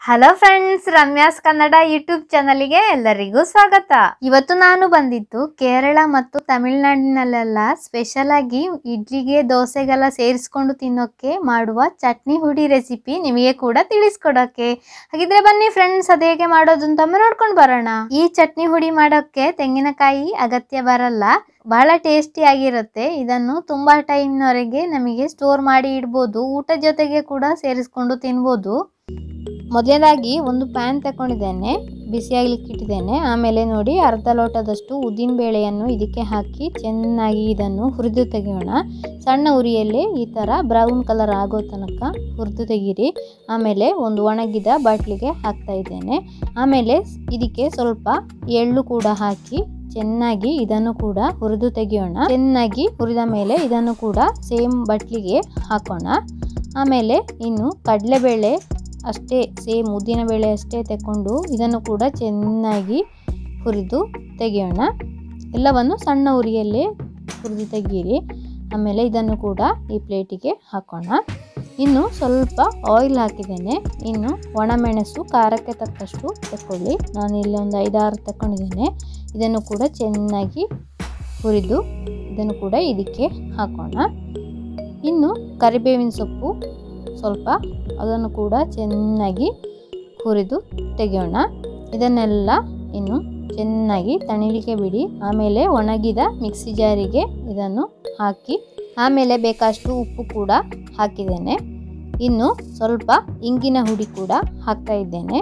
hello friends Ramya's Kannada YouTube ಚಾನಲ್ಗೆ ಎಲ್ಲರಿಗೂ ಸ್ವಾಗತ ಇವತ್ತು ನಾನು ಬಂದಿದ್ದು ಕೇರಳ ಮತ್ತು ತಮಿಳುನಾಡಿನಲ್ಲೆಲ್ಲ ಸ್ಪೆಷಲ್ ಆಗಿ ಇಡ್ಲಿಗೆ ದೋಸೆಗೆಲ್ಲ ಸೇರಿಸ್ಕೊಂಡು ತಿನ್ನೋಕೆ ಮಾಡುವ ಚಟ್ನಿ ಹುಡಿ ರೆಸಿಪಿ ನಿಮಗೆ ಕೂಡ ತಿಳಿಸ್ಕೊಡೋಕೆ ಹಾಗಿದ್ರೆ ಬನ್ನಿ ಫ್ರೆಂಡ್ಸ್ ಅದು ಹೇಗೆ ಮಾಡೋದು ಅಂತ ಒಮ್ಮೆ ನೋಡ್ಕೊಂಡು ಬರೋಣ ಈ ಚಟ್ನಿ ಹುಡಿ ಮಾಡೋಕೆ ತೆಂಗಿನಕಾಯಿ ಅಗತ್ಯ ಬರಲ್ಲ ಬಹಳ ಟೇಸ್ಟಿ ಆಗಿರುತ್ತೆ ಇದನ್ನು ತುಂಬಾ ಟೈಮ್ನವರೆಗೆ ನಮಗೆ ಸ್ಟೋರ್ ಮಾಡಿ ಇಡ್ಬೋದು ಊಟ ಜೊತೆಗೆ ಕೂಡ ಸೇರಿಸ್ಕೊಂಡು ತಿನ್ಬೋದು ಮೊದಲನೇದಾಗಿ ಒಂದು ಪ್ಯಾನ್ ತಗೊಂಡಿದ್ದೇನೆ ಬಿಸಿಯಾಗ್ಲಿಕ್ಕೆ ಇಟ್ಟಿದ್ದೇನೆ ಆಮೇಲೆ ನೋಡಿ ಅರ್ಧ ಲೋಟದಷ್ಟು ಉದ್ದಿನ ಬೇಳೆಯನ್ನು ಇದಕ್ಕೆ ಹಾಕಿ ಚೆನ್ನಾಗಿ ಇದನ್ನು ಹುರಿದು ತೆಗೆಯೋಣ ಸಣ್ಣ ಉರಿಯಲ್ಲಿ ಈ ಥರ ಬ್ರೌನ್ ಕಲರ್ ಆಗೋ ತನಕ ಹುರಿದು ತೆಗೀರಿ ಆಮೇಲೆ ಒಂದು ಒಣಗಿದ ಬಾಟ್ಲಿಗೆ ಹಾಕ್ತಾ ಇದ್ದೇನೆ ಆಮೇಲೆ ಇದಕ್ಕೆ ಸ್ವಲ್ಪ ಎಳ್ಳು ಕೂಡ ಹಾಕಿ ಚೆನ್ನಾಗಿ ಇದನ್ನು ಕೂಡ ಹುರಿದು ತೆಗೆಯೋಣ ಚೆನ್ನಾಗಿ ಹುರಿದ ಮೇಲೆ ಇದನ್ನು ಕೂಡ ಸೇಮ್ ಬಟ್ಲಿಗೆ ಹಾಕೋಣ ಆಮೇಲೆ ಇನ್ನು ಕಡಲೆಬೇಳೆ ಅಷ್ಟೇ ಸೇಮ್ ಉದ್ದಿನ ಬೇಳೆ ಅಷ್ಟೇ ತಗೊಂಡು ಇದನ್ನು ಕೂಡ ಚೆನ್ನಾಗಿ ಹುರಿದು ತೆಗೆಯೋಣ ಎಲ್ಲವನ್ನು ಸಣ್ಣ ಉರಿಯಲ್ಲೇ ಹುರಿದು ತೆಗೀರಿ ಆಮೇಲೆ ಇದನ್ನು ಕೂಡ ಈ ಪ್ಲೇಟಿಗೆ ಹಾಕೋಣ ಇನ್ನು ಸ್ವಲ್ಪ ಆಯಿಲ್ ಹಾಕಿದ್ದೇನೆ ಇನ್ನು ಒಣಮೆಣಸು ಖಾರಕ್ಕೆ ತಕ್ಕಷ್ಟು ತಗೊಳ್ಳಿ ನಾನು ಇಲ್ಲಿ ಒಂದು ಐದಾರು ತಗೊಂಡಿದ್ದೇನೆ ಇದನ್ನು ಕೂಡ ಚೆನ್ನಾಗಿ ಹುರಿದು ಇದನ್ನು ಕೂಡ ಇದಕ್ಕೆ ಹಾಕೋಣ ಇನ್ನು ಕರಿಬೇವಿನ ಸೊಪ್ಪು ಸ್ವಲ್ಪ ಅದನ್ನು ಕೂಡ ಚೆನ್ನಾಗಿ ಹುರಿದು ತೆಗೆಯೋಣ ಇದನ್ನೆಲ್ಲ ಇನ್ನು ಚೆನ್ನಾಗಿ ತಣಿಲಿಕ್ಕೆ ಬಿಡಿ ಆಮೇಲೆ ಒಣಗಿದ ಮಿಕ್ಸಿ ಜಾರಿಗೆ ಇದನ್ನು ಹಾಕಿ ಆಮೇಲೆ ಬೇಕಷ್ಟು ಉಪ್ಪು ಕೂಡ ಹಾಕಿದ್ದೇನೆ ಇನ್ನು ಸ್ವಲ್ಪ ಇಂಗಿನ ಹುಡಿ ಕೂಡ ಹಾಕ್ತಾ ಇದ್ದೇನೆ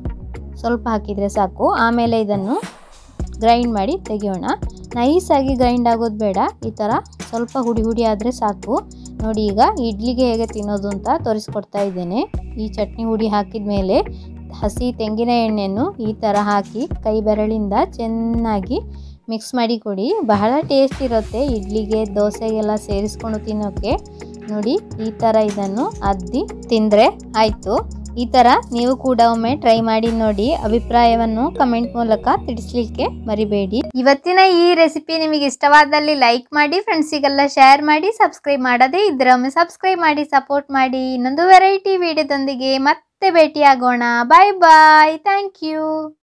ಸ್ವಲ್ಪ ಹಾಕಿದರೆ ಸಾಕು ಆಮೇಲೆ ಇದನ್ನು ಗ್ರೈಂಡ್ ಮಾಡಿ ತೆಗೆಯೋಣ ನೈಸಾಗಿ ಗ್ರೈಂಡ್ ಆಗೋದು ಬೇಡ ಈ ಥರ ಸ್ವಲ್ಪ ಹುಡಿ ಹುಡಿ ಆದರೆ ಸಾಕು ನೋಡಿ ಈಗ ಇಡ್ಲಿಗೆ ಹೇಗೆ ತಿನ್ನೋದು ಅಂತ ತೋರಿಸ್ಕೊಡ್ತಾ ಇದ್ದೇನೆ ಈ ಚಟ್ನಿ ಹುಡಿ ಹಾಕಿದ ಮೇಲೆ ಹಸಿ ತೆಂಗಿನ ಎಣ್ಣೆಯನ್ನು ಈ ಥರ ಹಾಕಿ ಕೈ ಬೆರಳಿಂದ ಚೆನ್ನಾಗಿ ಮಿಕ್ಸ್ ಮಾಡಿ ಕೊಡಿ ಬಹಳ ಟೇಸ್ಟ್ ಇರುತ್ತೆ ಇಡ್ಲಿಗೆ ದೋಸೆಗೆಲ್ಲ ಸೇರಿಸ್ಕೊಂಡು ತಿನ್ನೋಕ್ಕೆ ನೋಡಿ ಈ ಥರ ಇದನ್ನು ಅದ್ದಿ ತಿಂದರೆ ಆಯಿತು ಈ ಥರ ನೀವು ಕೂಡ ಒಮ್ಮೆ ಟ್ರೈ ಮಾಡಿ ನೋಡಿ ಅಭಿಪ್ರಾಯವನ್ನು ಕಮೆಂಟ್ ಮೂಲಕ ತಿಳಿಸ್ಲಿಕ್ಕೆ ಮರಿಬೇಡಿ ಇವತ್ತಿನ ಈ ರೆಸಿಪಿ ನಿಮಗೆ ಇಷ್ಟವಾದಲ್ಲಿ ಲೈಕ್ ಮಾಡಿ ಫ್ರೆಂಡ್ಸಿಗೆಲ್ಲ ಶೇರ್ ಮಾಡಿ ಸಬ್ಸ್ಕ್ರೈಬ್ ಮಾಡದೇ ಇದ್ರೆ ಒಮ್ಮೆ ಸಬ್ಸ್ಕ್ರೈಬ್ ಮಾಡಿ ಸಪೋರ್ಟ್ ಮಾಡಿ ಇನ್ನೊಂದು ವೆರೈಟಿ ವಿಡಿಯೋದೊಂದಿಗೆ ಮತ್ತೆ ಭೇಟಿಯಾಗೋಣ ಬಾಯ್ ಬಾಯ್ ಥ್ಯಾಂಕ್ ಯು